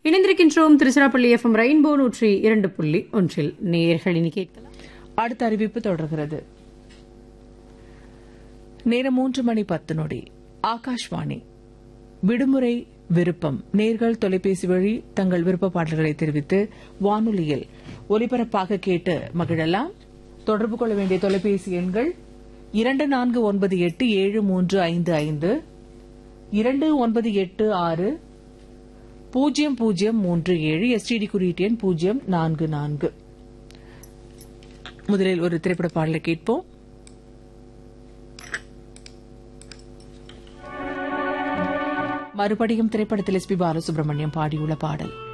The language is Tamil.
இணைந்திருக்கின்றோம் திருச்சிராப்பள்ளி எஃப்எம் ரெயின்போ நூற்றி இரண்டு புள்ளி ஒன்றில் நேர்கள் இனி கேட்கலாம் அடுத்த அறிவிப்பு தொடர்கிறது நேரம் மூன்று மணி பத்து நொடி ஆகாஷ்வாணி விடுமுறை விருப்பம் நேர்கள் தொலைபேசி வழி தங்கள் விருப்ப பாடல்களை தெரிவித்து வானொலியில் ஒலிபரப்பாக கேட்டு மகிழலாம் தொடர்பு கொள்ள வேண்டிய தொலைபேசி எண்கள் இரண்டு நான்கு ஒன்பது எட்டு ஏழு மூன்று ஐந்து ஐந்து இரண்டு ஒன்பது எட்டு ஆறு பூஜ்ஜியம் பூஜ்ஜியம் மூன்று ஏழு எஸ்டிடி குறியீட்டு எண் பூஜ்ஜியம் நான்கு நான்கு முதலில் ஒரு திரைப்பட பாடலை கேட்போம் மறுபடியும் திரைப்படத்தில் எஸ் பி பாலசுப்ரமணியம் பாடியுள்ள பாடல்